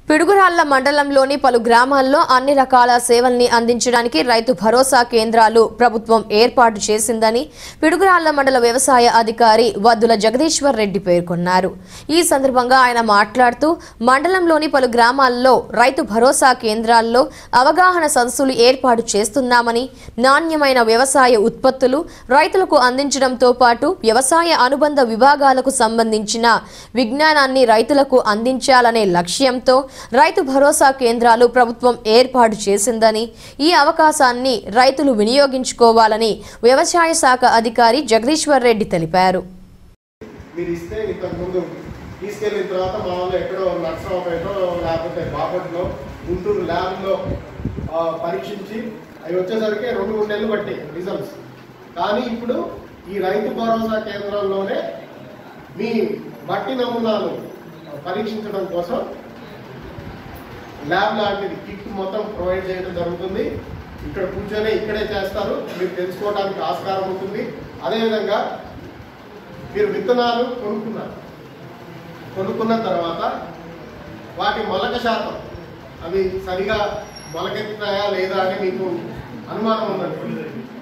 పిడుగురాళ్ల మండలంలోని పలు గ్రామాల్లో అన్ని రకాల సేవల్ని అందించడానికి రైతు భరోసా కేంద్రాలు ప్రభుత్వం ఏర్పాటు చేసిందని పిడుగురాళ్ల మండల వ్యవసాయ అధికారి వద్దుల జగదీశ్వర్ రెడ్డి పేర్కొన్నారు ఈ సందర్భంగా ఆయన మాట్లాడుతూ మండలంలోని పలు గ్రామాల్లో రైతు భరోసా కేంద్రాల్లో అవగాహన సదస్సులు ఏర్పాటు చేస్తున్నామని నాణ్యమైన వ్యవసాయ ఉత్పత్తులు రైతులకు అందించడంతో పాటు వ్యవసాయ అనుబంధ విభాగాలకు సంబంధించిన విజ్ఞానాన్ని రైతులకు అందించాలనే లక్ష్యంతో రైతు భరోసా కేంద్రాలు ప్రభుత్వం ఏర్పాటు చేసిందని ఈ అవకాశాన్ని రైతులు వినియోగించుకోవాలని వ్యవసాయ శాఖ అధికారి జగదీశ్వర్ రెడ్డి తెలిపారు మీరు ఇస్తే ఇంతకుముందు తీసుకెళ్ళిన తర్వాత మా వాళ్ళు ఎక్కడో నర్సరావుపేటో లేకపోతే బాపట్లో గుంటూరు ల్యాబ్లో ఆ, పరీక్షించి అవి వచ్చేసరికి రెండు మూడు నెలలు పట్టాయి రిజల్ట్స్ కానీ ఇప్పుడు ఈ రైతు భరోసా కేంద్రంలోనే మీ మట్టి నమూనాలు పరీక్షించడం కోసం ల్యాబ్ లాంటిది కిట్ మొత్తం ప్రొవైడ్ చేయడం జరుగుతుంది ఇక్కడ కూర్చొని ఇక్కడే చేస్తారు మీరు తెలుసుకోవడానికి ఆస్కారం ఉంటుంది అదేవిధంగా మీరు విత్తనాలు కొనుక్కున్నారు కొనుక్కున్న తర్వాత వాటి మొలక శాతం అవి సరిగా మొలకెత్తుతాయా లేదా అని మీకు అనుమానం ఉందనుకోండి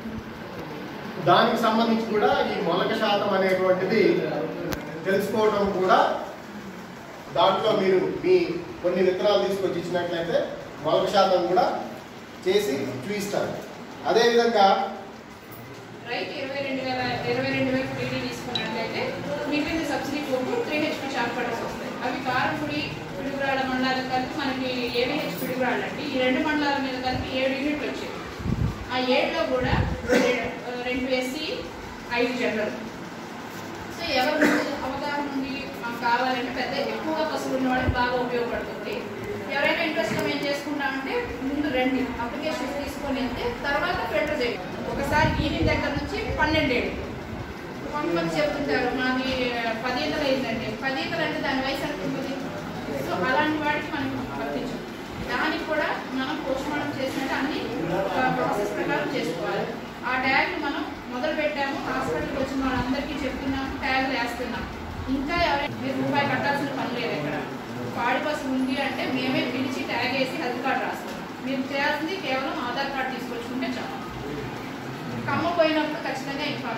దానికి సంబంధించి కూడా ఈ మొలక శాతం అనేటువంటిది తెలుసుకోవడం కూడా దాంట్లో మీరు మీ కొన్ని విత్తనాలు తీసుకొచ్చి ఇచ్చినట్లయితే మొలక శాతం కూడా చేసి చూపిస్తారు అదేవిధంగా రైతు ఇరవై రెండు వేల ఇరవై రెండు వేల త్రీడీ తీసుకున్నట్లయితే మిగిలిన సబ్సిడీ కొరకు త్రీ హెచ్పి షాప్ పడర్స్ వస్తాయి అవి కారంపూడి పిడుగురాళ్ళ మండలాలు కలిపి మనకి ఏవీహెచ్ పిడుగురాళ్ళు అంటే ఈ రెండు మండలాల మీద కలిపి ఏడు యూనిట్లు వచ్చాయి ఆ ఏడులో కూడా రె- రెండు ఎస్సీ ఐదు జనరల్ సో ఎవరి నుండి అవగాహన నుండి మాకు కావాలంటే పెద్ద ఎక్కువగా పసుపు ఉన్న వాళ్ళకి బాగా ఉపయోగపడుతుంది ఎవరైనా ఇంట్రెస్ట్ ఏం చేసుకుంటామంటే ముందు రండి అప్లికేషన్ తీసుకొని వెళ్తే తర్వాత ఫిల్టర్ చేయండి ఒకసారి ఈవినింగ్ దగ్గర నుంచి పన్నెండేళ్ళు కొంతమంది చెప్తుంటారు మాది పదింతలు అయిందండి పదింతలు అంటే దాని వయసు ఎంత ఉంటుంది సో అలాంటి వాటికి మనకి వర్తించు దానికి కూడా మనం పోస్ట్ మార్టం చేసినట్టు అన్ని ప్రాసెస్ ప్రకారం చేసుకోవాలి ఆ ట్యాగ్ మనం మొదలు పెట్టాము హాస్పిటల్కి వచ్చిన వాళ్ళందరికీ చెప్తున్నాము ట్యాగ్ వేస్తున్నాం ఇంకా ఎవరైనా మీరు రూపాయి కట్టాల్సిన పని లేదు ఇక్కడ పాడి బస్సు ఉంది అంటే మేమే పిలిచి ట్యాగ్ వేసి హెల్త్ కార్డు రాస్తున్నాం మీరు చేయాల్సింది కేవలం ఆధార్ కార్డు తీసుకొచ్చుకుంటే చాలు కమ్మ పోయినప్పుడు ఖచ్చితంగా inform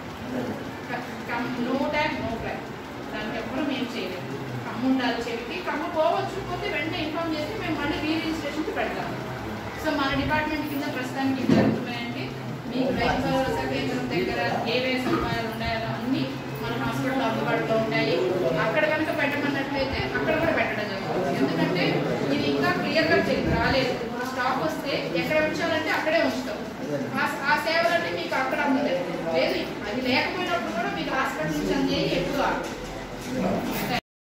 no tag no tag దానికి ఎప్పుడు మేము చేయలేము కమ్మ ఉండాలి చెవికి కమ్మ పోవచ్చు పోతే వెంటనే ఇన్ఫార్మ్ చేసి మేము మళ్ళీ రీ రిజిస్ట్రేషన్కి పెడతాం సో మన డిపార్ట్మెంట్ కింద ప్రస్తుతానికి ఇది జరుగుతున్నాయంటే మీకు రైతు భరోసా కేంద్రం దగ్గర ఏవే సదుపాయాలు ఉన్నాయో అన్నీ మన హాస్పిటల్ అందుబాటులో ఉంటాయి అక్కడ కనుక పెట్టమన్నట్లయితే అక్కడ కూడా పెట్టడం జరుగుతుంది ఎందుకంటే ఇది ఇంకా క్లియర్గా రాలేదు స్టాక్ వస్తే ఎక్కడ ఉంచాలంటే అక్కడే ఉంచుతాం ఆ- ఆ సేవలన్నీ మీకు అక్కడ అందుతాయి లేదు అది లేకపోయినప్పుడు కూడా మీకు హాస్పిటల్ నుంచి అందేది ఎక్కువ